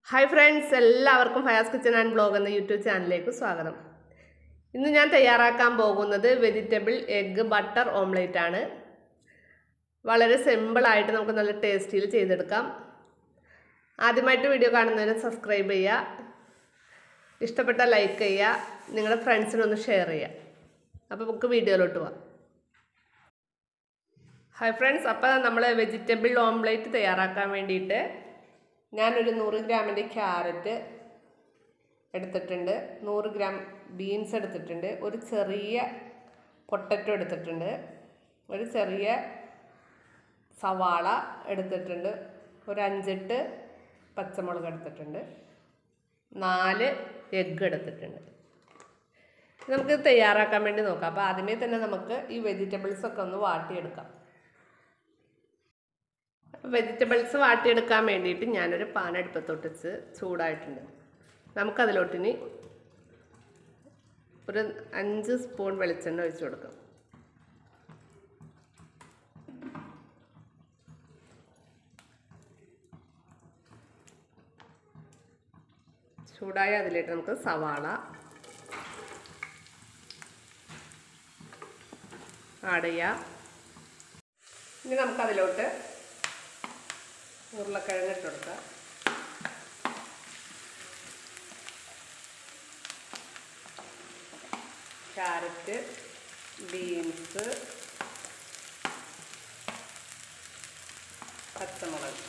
hi friends എല്ലാവർക്കും Fayas kitchen and blog എന്ന YouTube ചാനലിലേക്ക് സ്വാഗതം ഇന്ന് ഞാൻ തയ്യാറാക്കാൻ പോകുന്നത് വെജിറ്റബിൾ എഗ്ഗ് ബട്ടർ ഓംലേറ്റ് ആണ് വളരെ സിമ്പിളായിട്ട് നമുക്ക് നല്ല ടേസ്റ്റിയിൽ ചെയ്തെടുക്കാം ആദ്യമായിട്ട് വീഡിയോ കാണുന്നവരെ സബ്സ്ക്രൈബ് ചെയ്യുക ഇഷ്ടപ്പെട്ട ലൈക്ക് ചെയ്യുക നിങ്ങളുടെ ഫ്രണ്ട്സിനൊന്ന് ഷെയർ ചെയ്യുക അപ്പോൾ നമുക്ക് വീഡിയോയിലോട്ട് പോവാം ഹായ് ഫ്രണ്ട്സ് അപ്പോൾ നമ്മൾ വെജിറ്റബിൾ ഓംലേറ്റ് തയ്യാറാക്കാൻ വേണ്ടിയിട്ട് ഞാനൊരു നൂറ് ഗ്രാമിൻ്റെ ക്യാരറ്റ് എടുത്തിട്ടുണ്ട് നൂറ് ഗ്രാം ബീൻസ് എടുത്തിട്ടുണ്ട് ഒരു ചെറിയ പൊട്ടറ്റോ എടുത്തിട്ടുണ്ട് ഒരു ചെറിയ സവാള എടുത്തിട്ടുണ്ട് ഒരു അഞ്ചെട്ട് പച്ചമുളക് എടുത്തിട്ടുണ്ട് നാല് എഗ്ഗ് എടുത്തിട്ടുണ്ട് നമുക്ക് തയ്യാറാക്കാൻ വേണ്ടി നോക്കാം അപ്പോൾ ആദ്യമേ തന്നെ നമുക്ക് ഈ വെജിറ്റബിൾസ് ഒക്കെ ഒന്ന് വാട്ടിയെടുക്കാം വെജിറ്റബിൾസ് വാട്ടിയെടുക്കാൻ വേണ്ടിയിട്ട് ഞാനൊരു പാൻ അടുപ്പത്തൊട്ടിച്ച് ചൂടായിട്ടുണ്ട് നമുക്കതിലോട്ടിനി ഒരു അഞ്ച് സ്പൂൺ വെളിച്ചെണ്ണ ഒഴിച്ചു കൊടുക്കാം ചൂടായ അതിലേക്ക് നമുക്ക് സവാള ആഡ് ചെയ്യാം ഇനി നമുക്കതിലോട്ട് ഉരുളക്കിഴങ്ങ് ഇട്ട് കൊടുക്കാം ക്യാരറ്റ് ബീൻസ് പച്ചമുളക്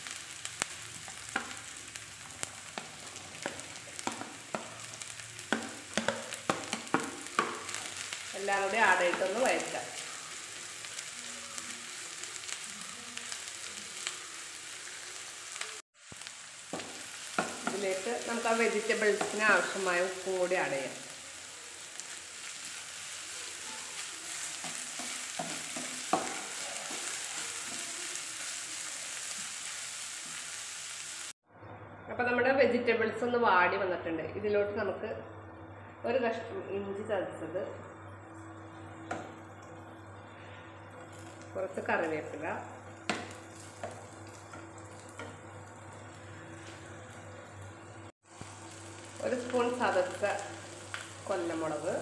എല്ലാം കൂടി ആടയിട്ടൊന്ന് വയറ്റാം ഇതിലേക്ക് നമുക്ക് ആ വെജിറ്റബിൾസിന് ആവശ്യമായ ഉപ്പും കൂടി ആഡ് ചെയ്യാം അപ്പം നമ്മുടെ വെജിറ്റബിൾസ് ഒന്ന് വാടി വന്നിട്ടുണ്ട് ഇതിലോട്ട് നമുക്ക് ഒരു കഷ്ണം ഇഞ്ചി ചതച്ചത് കുറച്ച് കറിവേപ്പില ഒരു സ്പൂൺ ചതച്ച കൊല്ലമുളക്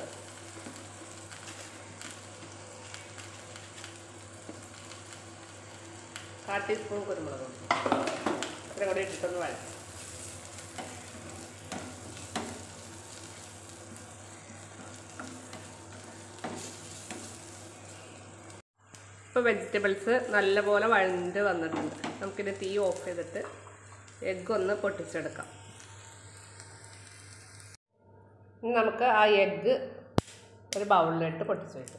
കാ ടീസ്പൂൺ കുരുമുളക് ഇത്രയും കൂടി ഇട്ടിട്ടൊന്ന് വഴറ്റും ഇപ്പോൾ വെജിറ്റബിൾസ് നല്ലപോലെ വഴണ്ട് വന്നിട്ടുണ്ട് നമുക്കിത് തീ ഓഫ് ചെയ്തിട്ട് എഗ്ഗ് ഒന്ന് പൊട്ടിച്ചെടുക്കാം ഇനി നമുക്ക് ആ എഗ്ഗ് ഒരു ബൗളിലിട്ട് പൊട്ടിച്ച് വയ്ക്കാം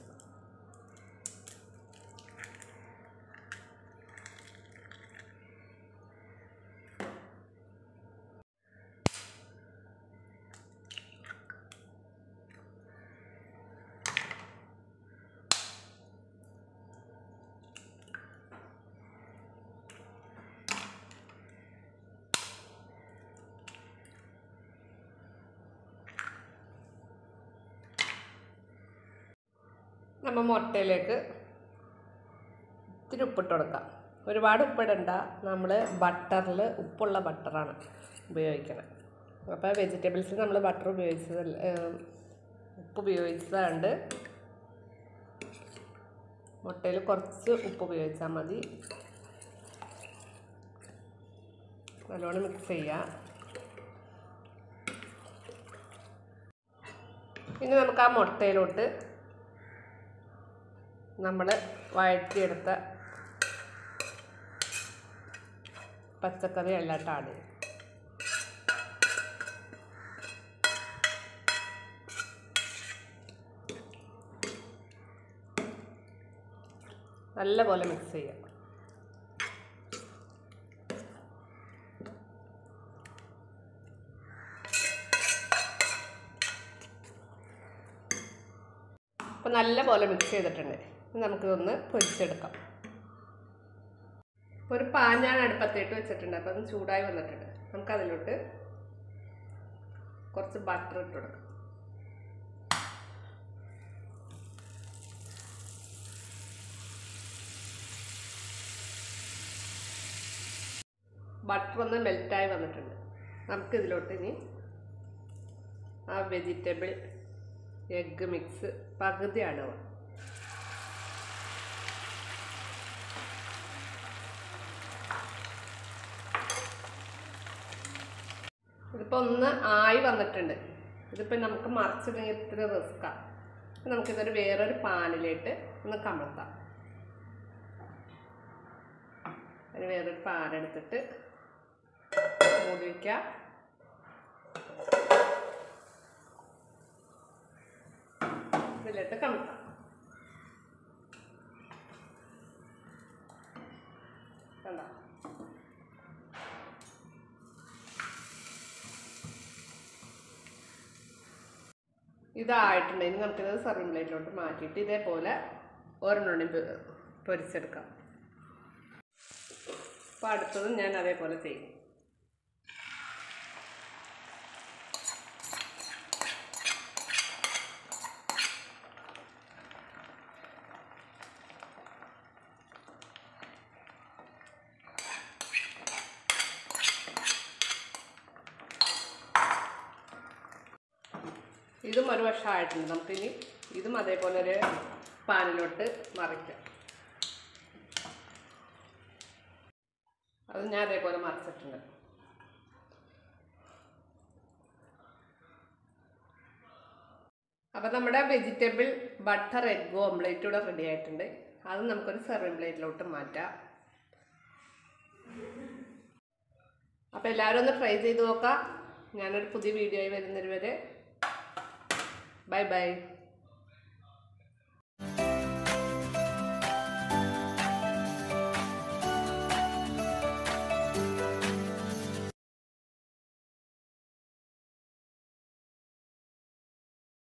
നമ്മൾ മുട്ടയിലേക്ക് ഇത്തിരി ഉപ്പിട്ട് കൊടുക്കാം ഒരുപാട് ഉപ്പിടണ്ട നമ്മൾ ബട്ടറിൽ ഉപ്പുള്ള ബട്ടറാണ് ഉപയോഗിക്കുന്നത് അപ്പോൾ വെജിറ്റബിൾസിൽ നമ്മൾ ബട്ടർ ഉപയോഗിച്ചതല്ല ഉപ്പ് ഉപയോഗിച്ചതുകൊണ്ട് മുട്ടയിൽ കുറച്ച് ഉപ്പ് ഉപയോഗിച്ചാൽ മതി നല്ലോണം മിക്സ് ചെയ്യാം ഇനി നമുക്ക് ആ മുട്ടയിലോട്ട് നമ്മൾ വഴറ്റിയെടുത്ത പച്ചക്കറി എല്ലാം ആഡ് ചെയ്യും നല്ലപോലെ മിക്സ് ചെയ്യാം അപ്പോൾ നല്ലപോലെ മിക്സ് ചെയ്തിട്ടുണ്ട് നമുക്കിതൊന്ന് പൊരിച്ചെടുക്കാം ഒരു പാൻ ഞാൻ അടുപ്പത്തേട്ട് വെച്ചിട്ടുണ്ട് അപ്പോൾ അത് ചൂടായി വന്നിട്ടുണ്ട് നമുക്കതിലോട്ട് കുറച്ച് ബട്ടർ ഇട്ട് കൊടുക്കാം ബട്ടർ ഒന്ന് മെൽറ്റായി വന്നിട്ടുണ്ട് നമുക്കിതിലോട്ട് ഇനി ആ വെജിറ്റബിൾ എഗ്ഗ് മിക്സ് പകുതി അളവ് ഇതിപ്പോൾ ഒന്ന് ആയി വന്നിട്ടുണ്ട് ഇതിപ്പോൾ നമുക്ക് മറിച്ചിടണമെങ്കിൽ ഇത്ര റിസ്ക്കാണ് നമുക്കിതൊരു വേറൊരു പാനിലേക്ക് ഒന്ന് കമഴ്ത്താം അതിന് വേറൊരു പാൻ എടുത്തിട്ട് മൂടി വയ്ക്കുക ഇതിലിട്ട് കമഴ്ത്താം കണ്ടോ ഇതായിട്ടുണ്ട് ഇനി നമുക്കിത് സർവിംഗ് പ്ലേറ്റിലോട്ട് മാറ്റിയിട്ട് ഇതേപോലെ ഒരെണ്ണി പൊരിച്ചെടുക്കാം അപ്പോൾ അടുത്തതും ഞാൻ അതേപോലെ ചെയ്യും ഇതും ഒരു വശമായിട്ടുണ്ട് നമുക്കിനി ഇതും അതേപോലെ ഒരു പാനിലോട്ട് മറിക്കാം അത് ഞാൻ അതേപോലെ മറിച്ചിട്ടുണ്ട് അപ്പോൾ നമ്മുടെ വെജിറ്റബിൾ ബട്ടർ എഗ് ഓംലേറ്റ് ഇവിടെ റെഡി ആയിട്ടുണ്ട് അത് നമുക്കൊരു സെർവിങ് പ്ലേറ്റിലോട്ട് മാറ്റാം അപ്പോൾ എല്ലാവരും ഒന്ന് ട്രൈ ചെയ്ത് നോക്കാം ഞാനൊരു പുതിയ വീഡിയോ ആയി വരുന്നവരെ ബൈ ബൈ